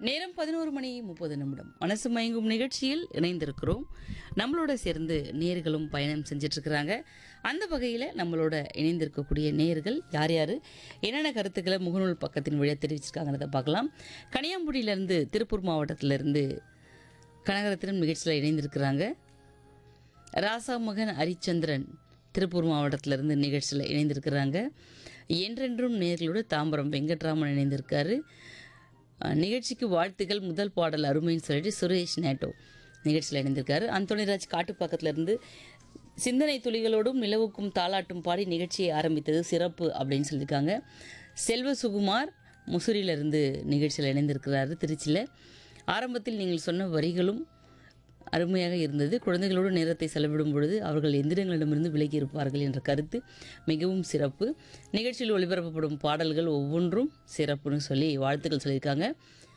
நேரம் பதினோரு மணி முப்பது நிமிடம் மனசு மயங்கும் நிகழ்ச்சியில் இணைந்திருக்கிறோம் நம்மளோட சேர்ந்து நேர்களும் பயணம் செஞ்சுட்டு இருக்கிறாங்க அந்த வகையில் நம்மளோட இணைந்திருக்கக்கூடிய நேர்கள் யார் யார் என்னென்ன கருத்துக்களை முகநூல் பக்கத்தின் வழியாக தெரிவிச்சிருக்காங்கிறத பார்க்கலாம் கனியாம்புடியிலேருந்து திருப்பூர் மாவட்டத்திலேருந்து கனகரத்தினம் நிகழ்ச்சியில் இணைந்திருக்கிறாங்க ராசா மகன் ஹரிச்சந்திரன் திருப்பூர் மாவட்டத்திலிருந்து நிகழ்ச்சியில் இணைந்திருக்கிறாங்க என்றென்றும் நேர்களோடு தாம்பரம் வெங்கட்ராமன் இணைந்திருக்காரு அஹ், நிகழ்ச்சிக்கு வாழ்த்துக்கள் முதல் பாடல் அருமைன்னு சொல்லிட்டு சுரேஷ் நேட்டோ நிகழ்ச்சியில் இணைந்திருக்காரு அந்தோனிராஜ் காட்டுப்பாக்கத்திலிருந்து சிந்தனை துளிகளோடும் நிலவுக்கும் தாலாட்டும் பாடி நிகழ்ச்சியை ஆரம்பித்தது சிறப்பு அப்படின்னு சொல்லியிருக்காங்க செல்வ சுகுமார் முசிறியிலிருந்து நிகழ்ச்சியில் இணைந்திருக்கிறாரு திருச்சியில் ஆரம்பத்தில் நீங்கள் சொன்ன வரிகளும் அருமையாக இருந்தது குழந்தைகளோடு நேரத்தை செலவிடும் பொழுது அவர்கள் எந்திரங்களிடமிருந்து விலகி இருப்பார்கள் என்ற கருத்து மிகவும் சிறப்பு நிகழ்ச்சியில் ஒளிபரப்பப்படும் பாடல்கள் ஒவ்வொன்றும் சிறப்புன்னு சொல்லி வாழ்த்துக்கள் சொல்லியிருக்காங்க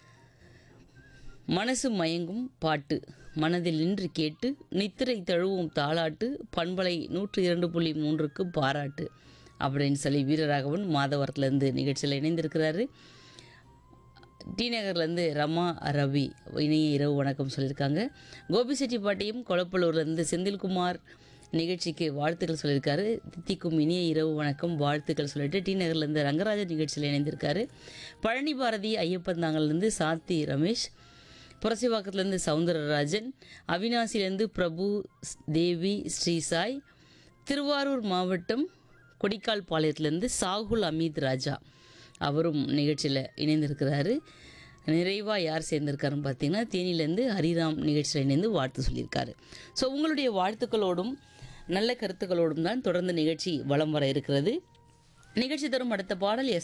மனசு மயங்கும் பாட்டு மனதில் நின்று கேட்டு நித்திரை தழுவும் தாளாட்டு பண்பலை நூற்று இரண்டு புள்ளி மூன்றுக்கு பாராட்டு அப்படின்னு சொல்லி வீரராகவன் மாதவரத்துலேருந்து நிகழ்ச்சியில் இணைந்திருக்கிறாரு டி நகர்லேருந்து ரமா ரவி இனிய இரவு வணக்கம் சொல்லியிருக்காங்க கோபிசெட்டிப்பாட்டியும் கொளப்பலூர்லேருந்து செந்தில்குமார் நிகழ்ச்சிக்கு வாழ்த்துக்கள் சொல்லியிருக்காரு தித்திக்கும் இனிய இரவு வணக்கம் வாழ்த்துக்கள் சொல்லிட்டு டி நகர்லேருந்து ரங்கராஜன் நிகழ்ச்சியில் இணைந்திருக்காரு பழனி பாரதி ஐயப்பந்தாங்கல்லேருந்து சாத்தி ரமேஷ் புரசிவாக்கத்துலேருந்து சவுந்தரராஜன் அவினாசிலேருந்து பிரபு ஸ்- தேவி ஸ்ரீசாய் திருவாரூர் மாவட்டம் கொடிக்கால் பாளையத்துலேருந்து சாகுல் அமீத் ராஜா அவரும் நிகழ்ச்சியில் இணைந்திருக்கிறாரு நிறைவாக யார் சேர்ந்திருக்காருன்னு பார்த்தீங்கன்னா தேனியிலேருந்து ஹரிராம் நிகழ்ச்சியில் இணைந்து வாழ்த்து சொல்லியிருக்காரு ஸோ உங்களுடைய வாழ்த்துக்களோடும் நல்ல கருத்துக்களோடும் தான் தொடர்ந்து நிகழ்ச்சி வலம் வர இருக்கிறது நிகழ்ச்சி தரும் அடுத்த பாடல் எஸ்